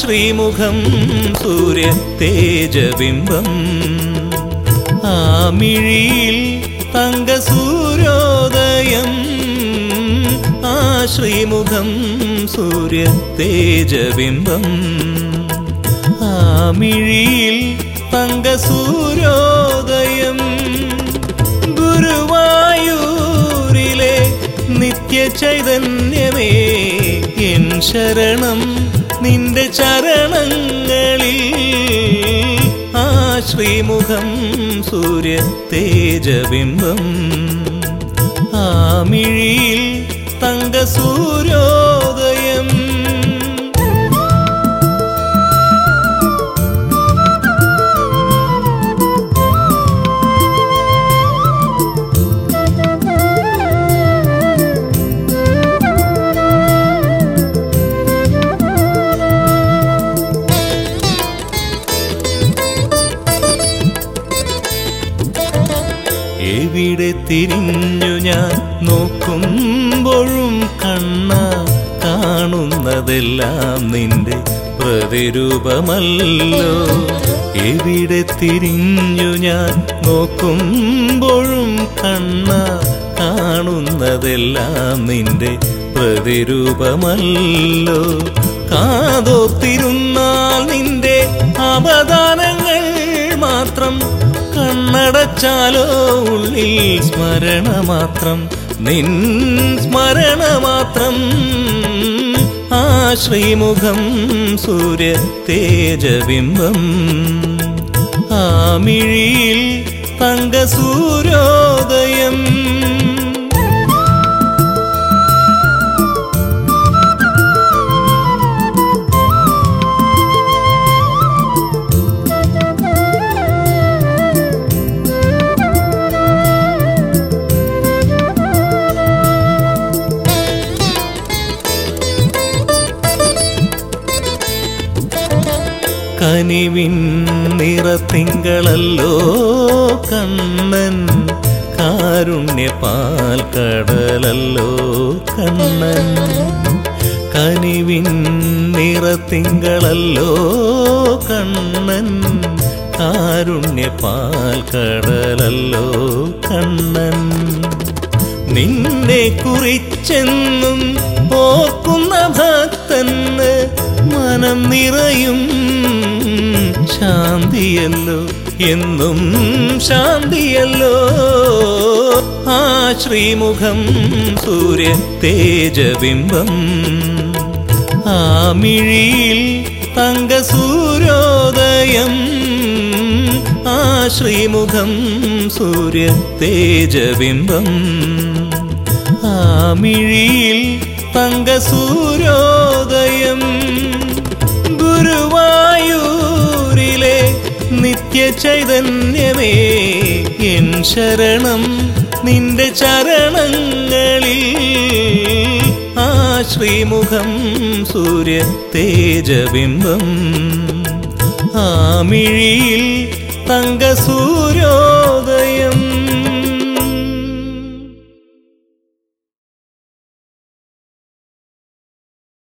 ശ്രീമുഖം സൂര്യ തേജബിംബം ആ മിഴിയിൽ തങ്ക സൂര്യോദയം ആ ശ്രീമുഖം സൂര്യ തേജബിംബം ആ മിഴിയിൽ തങ്ക സൂര്യോദയം ഗുരുവായൂരിലെ നിത്യ ചൈതന്യമേ എൻ ശരണം നിന്റെ ചരണങ്ങളിൽ ആ ശ്രീമുഖം സൂര്യ തേജബിംബം ആ മിഴിയിൽ തങ്ക സൂര്യോദയം എവിടെ തിരിഞ്ഞു ഞാൻ നോക്കുമ്പോഴും കണ്ണ കാണുന്നതെല്ലാം നിന്റെ പ്രതിരൂപമല്ലോ എവിടെ തിരിഞ്ഞു ഞാൻ നോക്കുമ്പോഴും കണ്ണ കാണുന്നതെല്ലാം നിന്റെ പ്രതിരൂപമല്ലോ കാതോത്തിരുന്നാൽ നിന്റെ അവദാനങ്ങൾ മാത്രം കണ്ണടച്ചാലോ ഉള്ളിൽ സ്മരണ മാത്രം നിൻ സ്മരണ മാത്രം ആ ശ്രീമുഖം സൂര്യ തേജബിംബം ആ മിഴിയിൽ തങ്ക സൂര്യോദയം കനിവിൻ നിറത്തിങ്കളല്ലോ കണ്ണൻ കാരുണ്യപാൽ കടലല്ലോ കണ്ണൻ കനിവിൻ നിറത്തിങ്കളല്ലോ കണ്ണൻ കാരുണ്യപാൽ കടലല്ലോ കണ്ണൻ നിന്നെ കുറിച്ചെന്നും ഓർക്കുന്ന ഭക്തന് മനം നിറയും ശാന്തിയല്ലോ എന്നും ശാന്തിയല്ലോ ആ ശ്രീമുഖം സൂര്യ തേജബിംബം ആ മിഴിയിൽ തങ്ക സൂര്യോദയം ആ ശ്രീമുഖം സൂര്യ തേജബിംബം ആ മിഴിയിൽ തങ്ക സൂര്യോദയം ഗുരുവായൂരിലെ നിത്യ ചൈതന്യമേ എൻ ശരണം നിന്റെ ചരണങ്ങളിൽ ആ ശ്രീമുഖം സൂര്യ തേജബിംബം ആ മിഴിയിൽ തങ്ക സൂര്യോ